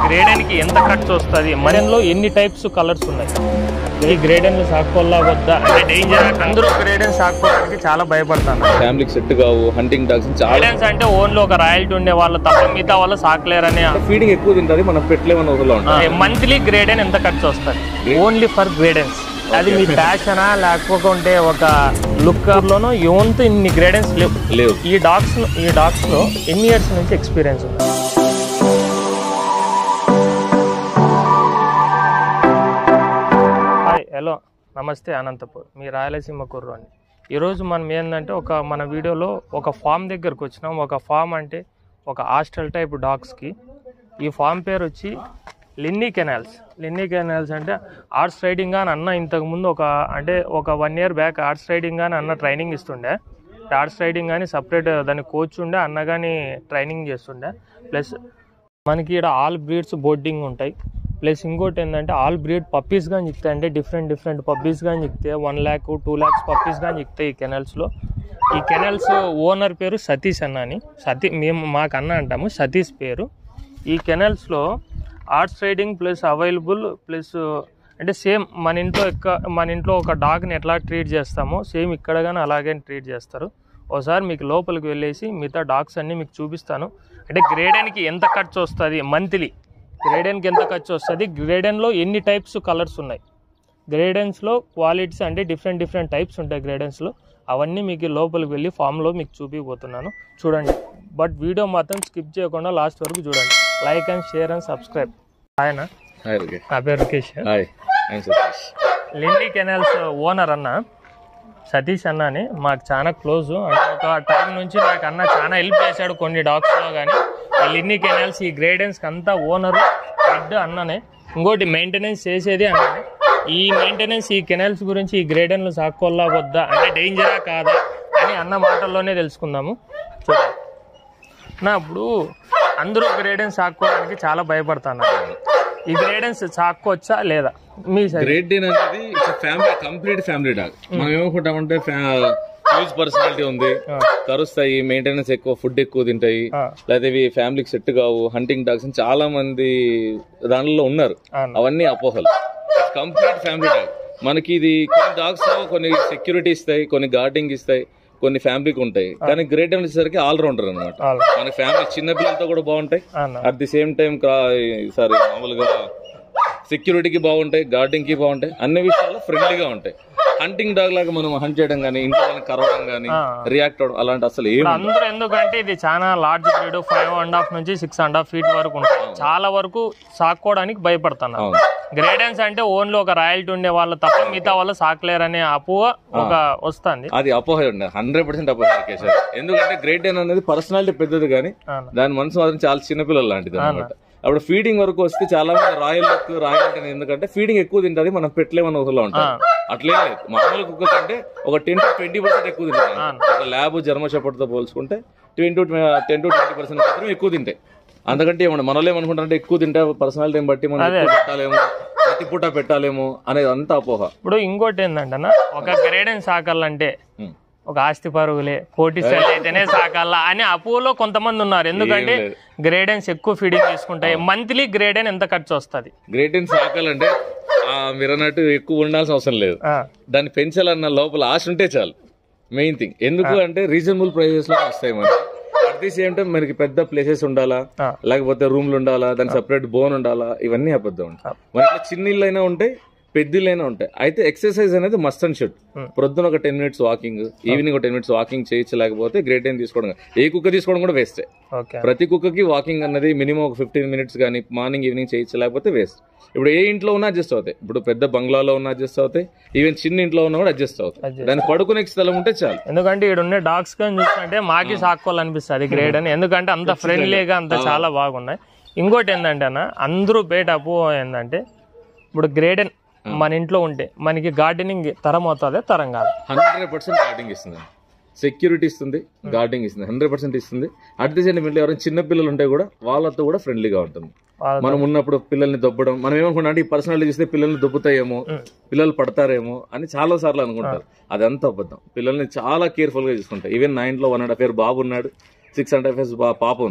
గ్రేడెన్కి ఎంత ఖర్చు వస్తుంది మరెన్లో ఎన్ని టైప్స్ కలర్స్ ఉన్నాయి ఈ గ్రేడెన్ సాకోల్లా వద్దా అంటే డేంజర్ అందరూ గ్రేడెన్ సాకోవడానికి చాలా భయపడతాను ఫ్యామిలీకి సెట్ కావు హంటింగ్ డాగ్స్ చాలా గ్రేడెన్స్ అంటే ఓన్లీ ఒక రాయల్టీ ఉండే వాళ్ళు తప్ప మిగతా వాళ్ళు సాకలేరని ఫీడింగ్ ఎక్కువ తింటది మనం పెట్టలేమన్న ఊహలో ఉంటాం మంత్లీ గ్రేడెన్ ఎంత ఖర్చు వస్తుంది ఓన్లీ ఫర్ గ్రేడెన్స్ అది మీ ప్యాషనా లేకపోతే ఒక లుక్కర్లోనో యువంతో ఇన్ని గ్రేడెన్స్ లేవు లేవు ఈ డాగ్స్ ఈ డాగ్స్ లో ఎన్ని ఇయర్స్ నుంచి ఎక్స్పీరియన్స్ ఉంది హాయ్ హలో నమస్తే అనంతపూర్ మీ రాయలసీమ కుర్రు అని ఈరోజు మనం ఏంటంటే ఒక మన వీడియోలో ఒక ఫామ్ దగ్గరకు వచ్చినాం ఒక ఫామ్ అంటే ఒక హాస్టల్ టైప్ డాగ్స్కి ఈ ఫామ్ పేరు వచ్చి లిన్నీ కెనాల్స్ లిన్నీ కెనాల్స్ అంటే ఆర్ట్స్ రైడింగ్ అని అన్న ఇంతకుముందు ఒక అంటే ఒక one year back horse riding అని అన్న ట్రైనింగ్ ఇస్తుండే ఆర్ట్స్ రైడింగ్ కానీ సపరేట్ దాని కోచ్ ఉండే అన్న కానీ ట్రైనింగ్ చేస్తుండే ప్లస్ మనకి ఇక్కడ ఆల్ బ్రీడ్స్ బోర్డింగ్ ఉంటాయి ప్లస్ ఇంకోటి ఏంటంటే ఆల్ బ్రీడ్ పప్పీస్ కానీ చిక్తాయి అంటే డిఫరెంట్ డిఫరెంట్ పప్పీస్ కానీ చిక్తాయి one lakh two lakhs puppies కానీ చిక్తాయి ఈ కెనల్స్లో ఈ కెనల్స్ ఓనర్ పేరు సతీష్ అన్న అని సతీ మేము మాకు అన్న అంటాము సతీష్ పేరు ఈ కెనల్స్లో horse riding plus available plus అంటే సేమ్ మన ఇంట్లో ఎక్క మన ఇంట్లో ఒక డాగ్ని ఎట్లా ట్రీట్ చేస్తామో సేమ్ ఇక్కడ కానీ అలాగే ట్రీట్ చేస్తారు ఒకసారి మీకు లోపలికి వెళ్ళేసి మిగతా డాగ్స్ అన్నీ మీకు చూపిస్తాను అంటే గ్రేడెన్కి ఎంత ఖర్చు వస్తుంది మంత్లీ గ్రేడెన్కి ఎంత ఖర్చు వస్తుంది గ్రేడెన్లో ఎన్ని టైప్స్ కలర్స్ ఉన్నాయి గ్రేడెన్స్లో క్వాలిటీస్ అంటే డిఫరెంట్ డిఫరెంట్ టైప్స్ ఉంటాయి గ్రేడెన్స్లో అవన్నీ మీకు లోపలికి వెళ్ళి ఫామ్లో మీకు చూపిపోతున్నాను చూడండి బట్ వీడియో మాత్రం స్కిప్ చేయకుండా లాస్ట్ వరకు చూడండి like and share and subscribe ఆయన హాయ్ ఓకే నా పేరు Rukesh hi I'm Satheesh Lilly kennels owner అన్న సతీష్ అన్న అని మాకు చాలా క్లోజ్ అంటే ఒక టైం నుంచి నాకు అన్న చాలా హెల్ప్ చేశాడు కొన్ని డాగ్స్లో కానీ ఈ లిన్నీ కెనాల్స్ ఈ గ్రేడెన్స్కి అంతా ఓనరు హెడ్ అన్ననే ఇంకోటి మెయింటెనెన్స్ చేసేది అన్ననే ఈ మెయింటెనెన్స్ ఈ కెనాల్స్ గురించి ఈ గ్రేడెన్లు సాక్కోల్లా వద్దా అంటే డేంజరా కాదా అని అన్న మాటల్లోనే తెలుసుకుందాము చూడండి నా ఇప్పుడు అందరూ గ్రేడెన్స్ సాక్కోవడానికి చాలా భయపడుతున్నారు ఈ గ్రేడెన్స్ సాక్కోవచ్చా లేదా మీ సైడ్ గ్రేట్ డేన్ అనేది ఫ్యామిలీ కంప్లీట్ ఫ్యామిలీ డాగ్ మనం ఏమనుకుంటామంటే హ్యూజ్ పర్సనాలిటీ ఉంది కరుస్తాయి మెయింటెనెన్స్ ఎక్కువ ఫుడ్ ఎక్కువ తింటాయి ఆ. లేకపోతే ఇవి ఫ్యామిలీకి సెట్ కావు హంటింగ్ డాగ్స్ అని చాలా మంది దానిలో ఉన్నారు అవును. అవన్నీ అపోహలు కంప్లీట్ ఫ్యామిలీ డాగ్ మనకి ఇది కొన్ని డాగ్స్ లో కొన్ని సెక్యూరిటీ ఇస్తాయి కొన్ని గార్డింగ్ ఇస్తాయి కొన్ని ఫ్యామిలీకి ఉంటాయి కానీ గ్రేట్ డేన్ వచ్చేసరికి ఆల్ రౌండర్ అనమాట ఆల్ మన ఫ్యామిలీ చిన్న పిల్లలతో కూడా బాగుంటాయి అన్న at the same time sorry మామూలుగా సెక్యూరిటీకి బాగుంటాయి గార్డింగ్ కి బాగుంటాయి అన్ని విషయాలు ఫ్రెండ్లీగా ఉంటాయి హంటింగ్ డాగ్ లాగా మనం హంట్ చేయడం కానీ ఇంట్లో వాళ్ళని కరవడం కానీ ఆ. రియాక్ట్ అవడం అలాంటి అసలు ఏం ఇప్పుడు అందరూ ఎందుకంటే ఇది చాలా large breed five and half నుంచి సిక్స్ అండ్ హాఫ్ ఫీట్ వరకు ఉంటాయి చాలా వరకు సాక్కోవడానికి భయపడుతున్నారు అవును గ్రేడెన్స్ అంటే ఓన్లీ ఒక రాయల్టీ ఉండే వాళ్ళు తప్ప మిగతా వాళ్ళు సాకలేరనే అపోహ ఒక వస్తుంది అది అపోహ ఉండే హండ్రెడ్ పర్సెంట్ అపోహ కేశవ్ ఎందుకంటే గ్రేట్ డేన్ అనేది పర్సనాలిటీ పెద్దది కానీ అవును. దాని మనసు మాత్రం చాలా చిన్నపిల్లలు లాంటిది అనమాట అప్పుడు ఫీడింగ్ వరకు వస్తే చాలా మంది రాయల్ లుక్ రాయల్ అంటే ఎందుకంటే ఫీడింగ్ ఎక్కువ తింటది మనం పెట్టలేమన్న ఊహలో ఉంటాం అట్లే లేదు మామూలు కుక్క కంటే ఒక టెన్ టు ట్వంటీ పర్సెంట్ ఎక్కువ తింటాయి ఒక ల్యాబ్ జర్మ తో పోల్చుకుంటే twenty to ten to twenty percent మాత్రం ఎక్కువ తింటాయి అందుకంటే ఏమన్నా మనలో ఏమనుకుంటారంటే ఎక్కువ తింటే పర్సనాలిటీ బట్టి మనం ఎక్కువ పెట్టాలేమో ప్రతి పూట పెట్టాలేమో అనేది అంతా అపోహ ఇప్పుడు ఇంకోటి ఏంటంటే ఒక గ్రేడెన్ సాకాలంటే ఉం. ఒక ఆస్తి పరుగులే కోటి సెల్ అయితేనే సాకాలా అని అపోలో కొంతమంది ఉన్నారు ఎందుకంటే ఏం లేదు. గ్రేడెన్స్ ఎక్కువ ఫీడింగ్ తీసుకుంటాయి మంత్లీ గ్రేడెన్ ఎంత ఖర్చు వస్తుంది గ్రేట్ ఇన్ సాకాలంటే ఆ మీరు అన్నట్టు ఎక్కువ ఉండాల్సిన అవసరం లేదు దాన్ని పెంచాలన్న లోపల ఆశ ఉంటే చాలు మెయిన్ థింగ్ ఎందుకు అంటే రీజనబుల్ ప్రైసెస్ లో వస్తాయి మనకి అట్ ది సేమ్ టైం మనకి పెద్ద ప్లేసెస్ ఉండాలా ఆ. లేకపోతే రూమ్లు ఉండాలా దాని సపరేట్ బోన్ ఉండాలా ఇవన్నీ అబద్ధం ఉంటాయి మన ఇంట్లో చిన్న ఇల్లు అయినా ఉంటాయి పెద్ద ఇల్లు అయినా ఉంటాయి అయితే ఎక్సర్సైజ్ అనేది మస్ట్ అండ్ షుడ్ Hmm. ప్రొద్దున ఒక టెన్ మినిట్స్ వాకింగ్ ఈవినింగ్ ఒక టెన్ మినిట్స్ వాకింగ్ చేయొచ్చు లేకపోతే గ్రేట్ ఏం తీసుకోవడం కాదు. ఏ కుక్క తీసుకోవడం కూడా వేస్టే ఓకే ప్రతి కుక్కకి వాకింగ్ అన్నది మినిమం ఒక ఫిఫ్టీన్ మినిట్స్ కానీ మార్నింగ్ ఈవినింగ్ చేయొచ్చు లేకపోతే వేస్ట్ ఇప్పుడు ఏ ఇంట్లో ఉన్నా అడ్జస్ట్ అవుతాయి ఇప్పుడు పెద్ద బంగ్లాలో ఉన్నా అడ్జస్ట్ అవుతాయి ఈవెన్ చిన్న ఇంట్లో ఉన్నా కూడా అడ్జస్ట్ అవుతాయి Adjust. దాన్ని పడుకునే స్థలం ఉంటే చాలు ఎందుకంటే ఇక్కడ ఉండే డాగ్స్ కానీ చూస్తుంటే మాకి సాక్కోవాలనిపిస్తుంది గ్రేడ్ అని ఎందుకంటే అంత ఫ్రెండ్లీగా అంత చాలా బాగున్నాయి ఇంకోటి ఏంటంటే అన్న అందరూ బయట అపో ఏంటంటే ఇప్పుడు గ్రేడెన్ మన ఇంట్లో ఉంటే మనకి గార్డెనింగ్ తరం అవుతుంది తరం కాదు హండ్రెడ్ పర్సెంట్ గార్డింగ్ ఇస్తుంది సెక్యూరిటీ ఇస్తుంది గార్డింగ్ ఇస్తుంది హండ్రెడ్ పర్సెంట్ ఇస్తుంది అట్ ది సేమ్ ఇంట్లో ఎవరైనా చిన్న పిల్లలు ఉంటే కూడా వాళ్ళతో కూడా ఫ్రెండ్లీగా ఉంటుంది వాళ్ళ- మనం ఉన్నప్పుడు పిల్లల్ని దొబ్బడం మనం ఏమనుకుంటాం అంటే ఈ పర్సనాలిటీ చూస్తే పిల్లల్ని దొబ్బుతాయేమో పిల్లలు పడతారేమో అని చాలా సార్లు అనుకుంటారు అదంతా అబద్ధం పిల్లల్ని చాలా కేర్ఫుల్ గా చూసుకుంటాయి ఈవెన్ నా ఇంట్లో వన్ అండ్ హాఫ్ ఇయర్ బాబు ఉన్నాడు సిక్స్ అండ్ హాఫ్ ఇయర్స్ పాప ఉంది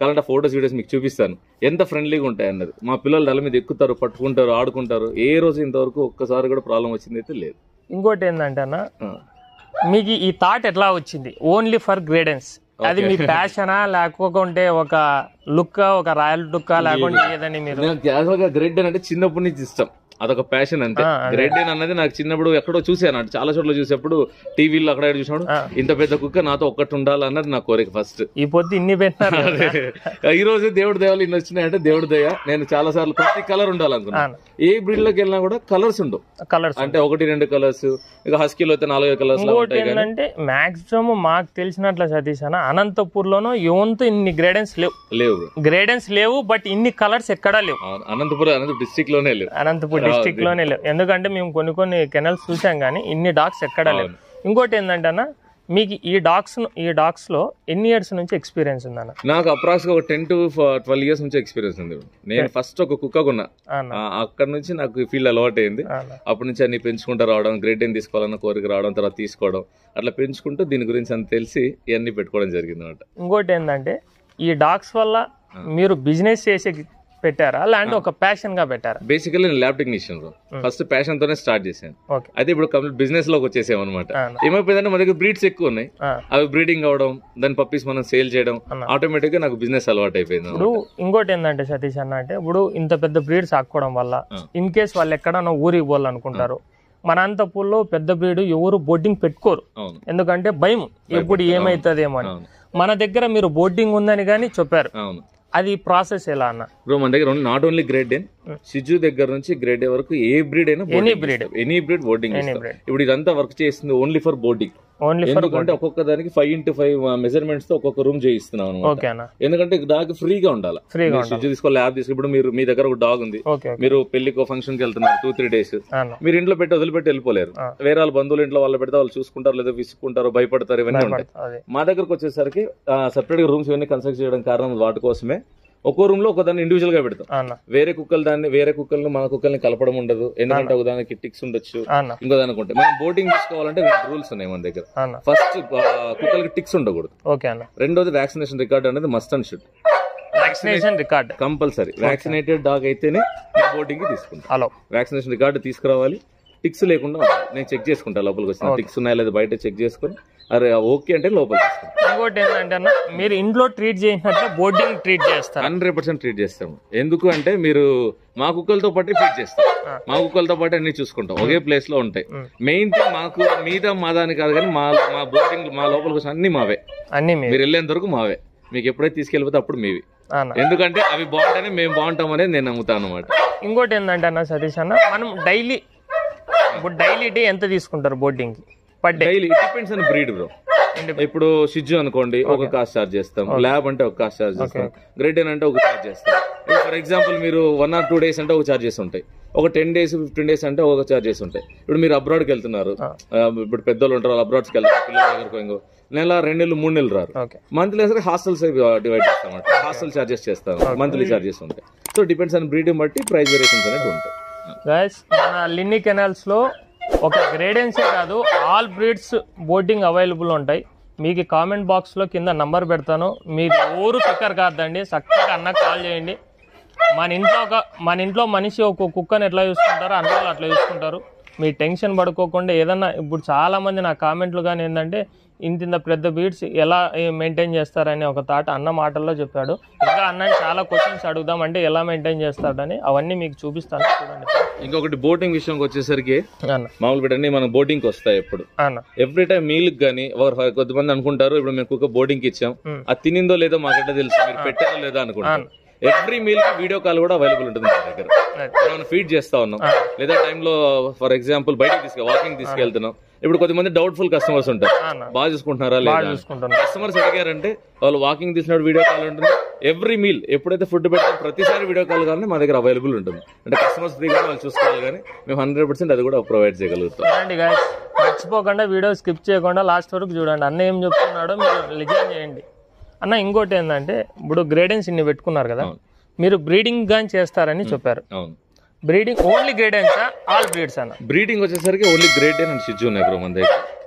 కావాలంటే ఫోటోస్ వీడియోస్ మీకు చూపిస్తాను ఎంత ఫ్రెండ్లీగా ఉంటాయి అన్నది మా పిల్లలు నెల మీద ఎక్కుతారు పట్టుకుంటారు ఆడుకుంటారు ఏ రోజు ఇంతవరకు ఒక్కసారి కూడా ప్రాబ్లం వచ్చింది అయితే లేదు ఇంకోటి ఏంటంటే అన్న ఆ. మీకు ఈ థాట్ ఎట్లా వచ్చింది ఓన్లీ ఫర్ గ్రేడెన్స్ అది మీ ప్యాషనా లేకపోతే ఒక లుక్ ఒక రాయల్ లుక్ లేకుంటే ఏదని మీరు నాకు క్యాజువల్ గా గ్రేట్ డేన్ అంటే చిన్నప్పటి నుంచి ఇష్టం అదొక ప్యాషన్ అంతే ఆ, అదే. గ్రేట్ డేన్ అన్నది నాకు చిన్నప్పుడు ఎక్కడో చూసాను అంటే చాలా చోట్ల చూసేప్పుడు టీవీలో అక్కడ ఇక్కడ చూసినప్పుడు ఆ. ఇంత పెద్ద కుక్క నాతో ఒక్కటి ఉండాలన్నది నా కోరిక ఫస్ట్ ఈ పొద్దు ఇన్ని పెట్టినారు కదా. ఈ రోజు దేవుడి దయాలు ఇన్ని వచ్చినాయంటే దేవుడి దయ నేను చాలా సార్లు ప్రతి కలర్ ఉండాలనుకున్నా అవును. ఏ బ్రీడ్ లోకి వెళ్ళినా కూడా కలర్స్ ఉండవు కలర్స్ అంటే ఒకటి రెండు కలర్స్ ఇక హస్కీలో అయితే నాలుగైదు కలర్స్ ఇంకోటి ఉంటాయి కానీ ఏంటంటే మాక్సిమం మాకు తెలిసినట్లు సతీష్ అన్న అనంతపూర్ లోనో యువంతో ఇన్ని గ్రేడెన్స్ లేవు లేవు bro. గ్రేడెన్స్ లేవు బట్ ఇన్ని కలర్స్ ఎక్కడా లేవు అవును. అనంతపురం అనంతపురం డిస్ట్రిక్ట్ లోనే లేవు అనంతపూర్ డిస్టిక్ లోనే లేవు ఎందుకంటే మేము కొన్ని కొన్ని కెనల్స్ చూసాం కానీ ఇన్ని డాగ్స్ ఎక్కడా లేవు ఇంకోటి ఏంటంటే అన్న మీకు ఈ డాగ్స్ ఈ డాగ్స్ లో ఎన్ని ఇయర్స్ నుంచి ఎక్స్పీరియన్స్ ఉందన్న నాకు అప్రాక్స్ ఒక టెన్ టు ట్వెల్వ్ ఇయర్స్ నుంచి ఎక్స్పీరియన్స్ ఉంది bro. నేను ఫస్ట్ ఒక కుక్క కొన్నా అన్న ఆ, అక్కడ నుంచి నాకు ఫీల్డ్ అలవాటు అయింది అన్న అప్పటి నుంచి అన్ని పెంచుకుంటూ రావడం గ్రేట్ ఏం తీసుకోవాలన్న కోరిక రావడం తర్వాత తీసుకోవడం అట్లా పెంచుకుంటూ దీని గురించి అంత తెలిసి ఇవన్నీ పెట్టుకోవడం జరిగింది అనమాట ఇంకోటి ఏంటంటే ఈ డాగ్స్ వల్ల మీరు బిజినెస్ చేసే పెట్టారా లేదంటే ఒక ప్యాషన్ గా పెట్టారా బేసికల్లీ నేను ల్యాబ్ టెక్నీషియన్ ఫస్ట్ ప్యాషన్ తోనే స్టార్ట్ చేశాను ఓకే అయితే ఇప్పుడు కంప్లీట్ బిజినెస్ లోకి వచ్చేసాం అనమాట అన్న. ఏమైపోయిందంటే మా దగ్గర బ్రీడ్స్ ఎక్కువ ఉన్నాయి ఆ. అవి బ్రీడింగ్ అవడం దాని పప్పీస్ మనం సేల్ చేయడం అన్న. ఆటోమేటిక్ గా నాకు బిజినెస్ అలవాటు అయిపోయింది ఇప్పుడు ఇంకోటి ఏంటంటే సతీష్ అన్న అంటే ఇప్పుడు ఇంత పెద్ద బ్రీడ్ సాక్కోవడం వల్ల ఆ. ఇన్ కేస్ వాళ్ళు ఎక్కడన్నా ఊరికి పోవాలనుకుంటారు మన అంతపూర్లో పెద్ద బ్రీడ్ ఎవరు బోర్డింగ్ పెట్టుకోరు అవును ఎందుకంటే భయం ఎప్పుడు ఏమైతుందేమో అని అవును మన దగ్గర మీరు బోర్డింగ్ ఉందని కానీ చెప్పారు అవును అది ప్రాసెస్ ఎలా అన్న బ్రో మన దగ్గర నాట్ ఓన్లీ గ్రేడ్ డెన్ షిజు దగ్గర నుంచి గ్రేడ్ ఏ వరకు ఏ బ్రీడ్ అయినా Any breed. Any breed boarding Any breed. ఇప్పుడు ఇదంతా వర్క్ చేస్తుంది only for boarding only for ఎందుకంటే ఒక్కొక్క దానికి ఫైవ్ ఇంటూ ఫైవ్ మెజర్మెంట్స్ తో ఒక్కొక్క రూమ్ చేయిస్తున్నాం అనమాట ఓకే అన్న ఎందుకంటే డాగ్ ఫ్రీగా ఉండాలి ఫ్రీగా మీరు షిజు తీసుకో ల్యాబ్ తీసుకో ఇప్పుడు మీరు మీ దగ్గర ఒక డాగ్ ఉంది ఓకే ఓకే మీరు పెళ్లికో ఫంక్షన్ కి వెళ్తున్నారు టూ త్రీ డేస్ అన్న మీరు ఇంట్లో పెట్టి వదిలిపెట్టి వెళ్ళిపోలేరు ఆ. వేరే వాళ్ళ బంధువులు ఇంట్లో వాళ్ళు పెడితే వాళ్ళు చూసుకుంటారు లేదా విసుకుంటారు భయపడతారు ఇవన్నీ ఉంటాయి అదే మా దగ్గరకు వచ్చేసరికి సెపరేట్ గా రూమ్స్ ఇవన్నీ కన్స్ట్రక్ట్ చేయడం కారణం వాటి కోసమే ఒక్కో రూమ్ లో ఒక దాన్ని ఇండివిజువల్ గా పెడతాం అన్న వేరే కుక్కలు దాన్ని వేరే కుక్కల్ని మన కుక్కల్ని కలపడం ఉండదు ఎందుకంటే ఒక దానికి టిక్స్ ఉండొచ్చు అన్న ఇంకో దానికి ఉంటాయి మనం బోటింగ్ తీసుకోవాలంటే రెండు రూల్స్ ఉన్నాయి మన దగ్గర అన్న ఫస్ట్ కుక్కలకి టిక్స్ ఉండకూడదు ఓకే అన్న రెండోది వ్యాక్సినేషన్ రికార్డ్ అనేది must and should vaccination record compulsory vaccinated dog అయితేనే బోటింగ్ కి తీసుకుంటాం హలో వ్యాక్సినేషన్ రికార్డు తీసుకురావాలి టిక్స్ లేకుండా ఉండాలి. నేను చెక్ చేసుకుంటా లోపలికి వచ్చిన టిక్స్ ఉన్నాయా లేదా బయట చెక్ చేసుకొని అరే ఓకే అంటే లోపల తీసుకుంటాం ఇంకోటి ఏంటంటే అన్న మీరు ఇంట్లో ట్రీట్ చేసినట్లే బోర్డింగ్ ట్రీట్ చేస్తారు హండ్రెడ్ పర్సెంట్ ట్రీట్ చేస్తాము ఎందుకు అంటే మీరు మా కుక్కలతో పాటు ఫీడ్ చేస్తాం ఆ. మా కుక్కలతో పాటు అన్ని చూసుకుంటాం ఒకే ప్లేస్ లో ఉంటాయి ఉం. మెయిన్ థింగ్ మాకు మీద మా దాని కాదు కానీ మా మా బోటింగ్ మా లోపలికి వచ్చిన అన్ని మావే అన్ని మీరు మీరు వెళ్ళేంత వరకు మావే మీకు ఎప్పుడైతే తీసుకెళ్ళిపోతే అప్పుడు మీవి అన్న ఎందుకంటే అవి బాగుంటేనే మేము బాగుంటాం అనేది నేను నమ్ముతాను అనమాట ఇంకోటి ఏంటంటే అన్న సతీష్ అన్న మనం డైలీ ఇప్పుడు డైలీ డే ఎంత తీసుకుంటారు బోర్డింగ్ కి పర్ డే డైలీ డిపెండ్స్ అని బ్రీడ్ బ్రో ఇప్పుడు షిజ్జు అనుకోండి ఒక కాస్ట్ చార్జ్ చేస్తాం ల్యాబ్ అంటే ఒక కాస్ట్ చార్జ్ చేస్తాం గ్రేట్ అంటే ఒక చార్జ్ చేస్తాం ఫర్ ఎగ్జాంపుల్ మీరు వన్ ఆర్ టూ డేస్ అంటే ఒక చార్జెస్ ఉంటాయి ఒక టెన్ డేస్ ఫిఫ్టీన్ డేస్ అంటే ఒక చార్జెస్ ఉంటాయి ఇప్పుడు మీరు అబ్రాడ్కి వెళ్తున్నారు ఆ. ఆ, ఇప్పుడు పెద్దోళ్ళు ఉంటారు వాళ్ళు అబ్రాడ్స్కి వెళ్తారు పిల్లల దగ్గరకు ఇంకో నెల రెండు నెలలు మూడు నెలలు రారు ఓకే మంత్లీ సరే హాస్టల్స్ డివైడ్ చేస్తాం హాస్టల్ చార్జెస్ చేస్తాం మంత్లీ చార్జెస్ ఉంటాయి సో డిపెండ్స్ ఆన్ బ్రీడ్ బట్టి ప్రైస్ వేరియేషన్స్ అనేవి ఉంటాయి గైస్ మన లిన్ని కెనాల్స్ లో ఒక గ్రేడెన్సే కాదు ఆల్ బ్రీడ్స్ బోర్డింగ్ అవైలబుల్ ఉంటాయి మీకు కామెంట్ బాక్స్ లో కింద నంబర్ పెడతాను మీరు ఎవరు పిక్కర్ కాదండి చక్కగా అన్న కాల్ చేయండి మన ఇంట్లో ఒక మన ఇంట్లో మనిషి ఒక కుక్కని ఎట్లా చూసుకుంటారో అన్న వాళ్ళు అట్లా చూసుకుంటారు మీ టెన్షన్ పడుకోకుండా ఏదన్నా ఇప్పుడు చాలా మంది నా కామెంట్లు కానీ ఏంటంటే ఇంత ఇంత పెద్ద బీడ్స్ ఎలా మెయింటైన్ చేస్తారని ఒక థాట్ అన్న మాటల్లో చెప్పాడు ఇంకా అన్నని చాలా క్వశ్చన్స్ అడుగుదాం అంటే ఎలా మెయింటైన్ చేస్తాడని అవన్నీ మీకు చూపిస్తాను చూడండి ఇంకొకటి బోటింగ్ విషయంకి వచ్చేసరికి అన్న మామూలు పెట్టండి మనం బోటింగ్కి వస్తాయి ఎప్పుడు అన్న ఎవ్రీ టైం మీల్కి కానీ కొంతమంది అనుకుంటారు ఇప్పుడు మేము కుక్క బోర్డింగ్కి ఇచ్చాం మ్. అది తినిందో లేదో మాకెట్లా తెలుసు మీరు పెట్టారో లేదో అనుకుంటారు ఎవ్రీ మీల్ కి వీడియో కాల్ కూడా అవైలబుల్ ఉంటుంది మా దగ్గర మనం ఫీడ్ చేస్తా ఉన్నాం ఆ. లేదా టైంలో ఫర్ ఎగ్జాంపుల్ బయటకి తీసుకు వాకింగ్ తీసుకెళ్తున్నాం ఇప్పుడు కొంతమంది డౌట్ఫుల్ కస్టమర్స్ ఉంటారు అన్న బాగా చూసుకుంటున్నారా బాగా లేదా చూసుకుంటున్నా కస్టమర్స్ అడిగారంటే వాళ్ళు వాకింగ్ తీసినప్పుడు వీడియో కాల్ ఉంటుంది ఎవ్రీ మీల్ ఎప్పుడైతే ఫుడ్ పెడతాం ప్రతిసారి వీడియో కాల్ కానీ మా దగ్గర అవైలబుల్ ఉంటుంది అంటే కస్టమర్స్ ఫ్రీగా వాళ్ళు చూసుకోవాలి కానీ మేము హండ్రెడ్ పర్సెంట్ అది కూడా ప్రొవైడ్ చేయగలుగుతాం చూడండి గాయస్ మర్చిపోకుండా వీడియో స్కిప్ చేయకుండా లాస్ట్ వరకు చూడండి అన్న ఏం చెప్తున్నాడో మీరు లిజన్ చేయండి అన్న ఇంకోటి ఏంటంటే ఇప్పుడు గ్రేడెన్స్ ఇన్ని పెట్టుకున్నారు కదా అవును. మీరు బ్రీడింగ్ గాని చేస్తారని చెప్పారు అవును బ్రీడింగ్ ఓన్లీ గ్రేడెన్సా ఆల్ బ్రీడ్స్ అన్న బ్రీడింగ్ వచ్చేసరికి ఓన్లీ గ్రేట్ అండ్ షిజ్జు ఉన్నాయి బ్రో మన దగ్గర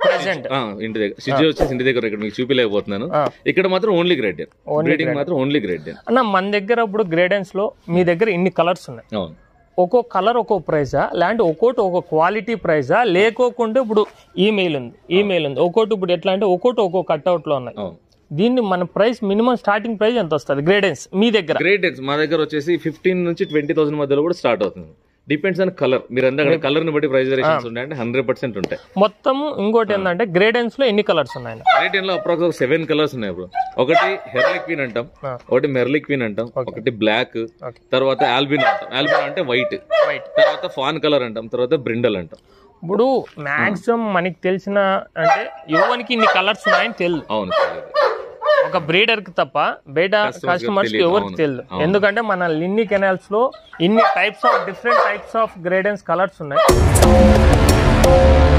ప్రెసెంట్ ఆ, ఇంటి దగ్గర సిజీ వచ్చేసి ఇంటి దగ్గర ఇక్కడ మీకు చూపించలేకపోతున్నాను ఇక్కడ మాత్రం ఓన్లీ గ్రేడ్ బ్రీడింగ్ మాత్రం ఓన్లీ గ్రేడ్ అన్న మన దగ్గర ఇప్పుడు గ్రేడెన్స్ లో మీ దగ్గర ఇన్ని కలర్స్ ఉన్నాయి అవును ఒక్కో కలర్ ఒక్కో ప్రైజా లేదంటే ఒక్కోటి ఒక్కో క్వాలిటీ ప్రైజా లేకోకుండా ఇప్పుడు ఈమెయిల్ ఉంది ఈమెయిల్ ఉంది ఒక్కోటి ఇప్పుడు ఎట్లా అంటే ఒక్కోటి ఒక్కో కట్అవుట్ లో ఉన్నాయి అవును దీన్ని మన ప్రైస్ మినిమం స్టార్టింగ్ ప్రైస్ ఎంత వస్తుంది గ్రేడెన్స్ మీ దగ్గర గ్రేడ్ మా దగ్గర వచ్చేసి ఫిఫ్టీన్ నుంచి ట్వంటీ థౌసండ్ మధ్యలో కూడా స్టార్ట్ అవుతుంది డిపెండ్స్ ఆన్ కలర్ మీరు అందరూ కలర్ ని బట్టి ప్రైస్ వేరియేషన్స్ ఉంటాయి అంటే హండ్రెడ్ పర్సెంట్ ఉంటాయి మొత్తం ఇంకోటి ఏంటంటే గ్రేడెన్స్ లో ఎన్ని కలర్స్ ఉన్నాయి రేట్ లో అప్రాక్స్ సెవెన్ కలర్స్ ఉన్నాయి బ్రో ఒకటి హెర్లిక్ క్వీన్ అంటాం ఆ. ఒకటి మెర్లిక్ క్వీన్ అంటాం ఒకటి బ్లాక్ Okay. తర్వాత ఆల్బిన్ అంటాం ఆల్బిన్ అంటే వైట్ వైట్ తర్వాత ఫాన్ కలర్ అంటాం తర్వాత బ్రిండల్ అంటాం ఇప్పుడు మాక్సిమం మనకి తెలిసిన అంటే యువనికి ఇన్ని కలర్స్ ఉన్నాయని తెలియదు అవును ఒక బ్రీడర్ కి తప్ప బయట కస్టమర్స్ కి తెలియదు, ఎవరికి అవును, తెలియదు అవును. ఎందుకంటే మన లిన్ని కెనాల్స్ లో ఇన్ని types of different types of great Danes colours ఉన్నాయి